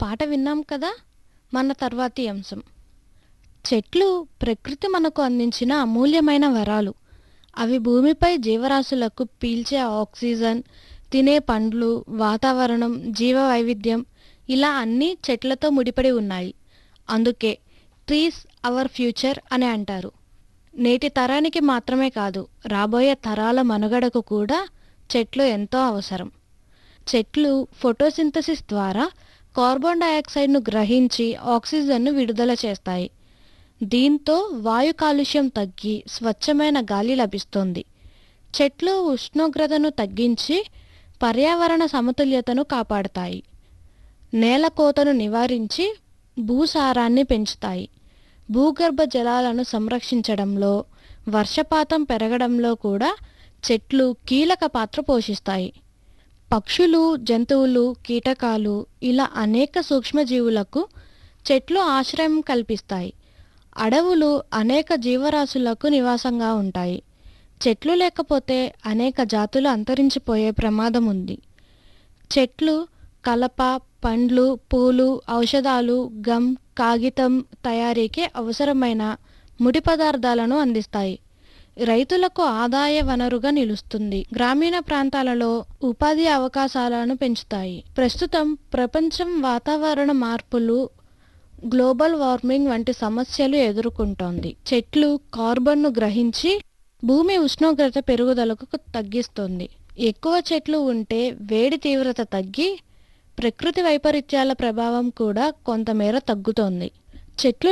పాట విన్నాం కదా మన తర్వాతి అంశం చెట్లు ప్రకృతి మనకు అందించిన అమూల్యమైన వరాలు అవి భూమిపై జీవరాశులకు పీల్చే ఆక్సిజన్ తినే పండ్లు వాతావరణం జీవ వైవిధ్యం ఇలా అన్నీ చెట్లతో ముడిపడి ఉన్నాయి అందుకే ట్రీస్ అవర్ ఫ్యూచర్ అని అంటారు నేటి తరానికి మాత్రమే కాదు రాబోయే తరాల మనుగడకు కూడా చెట్లు ఎంతో అవసరం చెట్లు ఫోటోసింథసిస్ ద్వారా కార్బన్ డయాక్సైడ్ను గ్రహించి ఆక్సిజన్ను విడుదల చేస్తాయి దీంతో వాయు కాలుష్యం తగ్గి స్వచ్ఛమైన గాలి లభిస్తుంది చెట్లు ఉష్ణోగ్రతను తగ్గించి పర్యావరణ సమతుల్యతను కాపాడతాయి నేల కోతను నివారించి భూసారాన్ని పెంచుతాయి భూగర్భ జలాలను సంరక్షించడంలో వర్షపాతం పెరగడంలో కూడా చెట్లు కీలక పాత్ర పోషిస్తాయి పక్షులు జంతువులు కీటకాలు ఇలా అనేక సూక్ష్మజీవులకు చెట్లు ఆశ్రయం కల్పిస్తాయి అడవులు అనేక జీవరాశులకు నివాసంగా ఉంటాయి చెట్లు లేకపోతే అనేక జాతులు అంతరించిపోయే ప్రమాదం ఉంది చెట్లు కలప పండ్లు పూలు ఔషధాలు గమ్ కాగితం తయారీకి అవసరమైన ముడి పదార్థాలను అందిస్తాయి రైతులకు ఆదాయ వనరుగా నిలుస్తుంది గ్రామీణ ప్రాంతాలలో ఉపాధి అవకాశాలను పెంచుతాయి ప్రస్తుతం ప్రపంచం వాతావరణ మార్పులు గ్లోబల్ వార్మింగ్ వంటి సమస్యలు ఎదుర్కొంటోంది చెట్లు కార్బన్ను గ్రహించి భూమి ఉష్ణోగ్రత పెరుగుదలకు తగ్గిస్తుంది ఎక్కువ చెట్లు ఉంటే వేడి తీవ్రత తగ్గి ప్రకృతి వైపరీత్యాల ప్రభావం కూడా కొంతమేర తగ్గుతోంది చెట్లు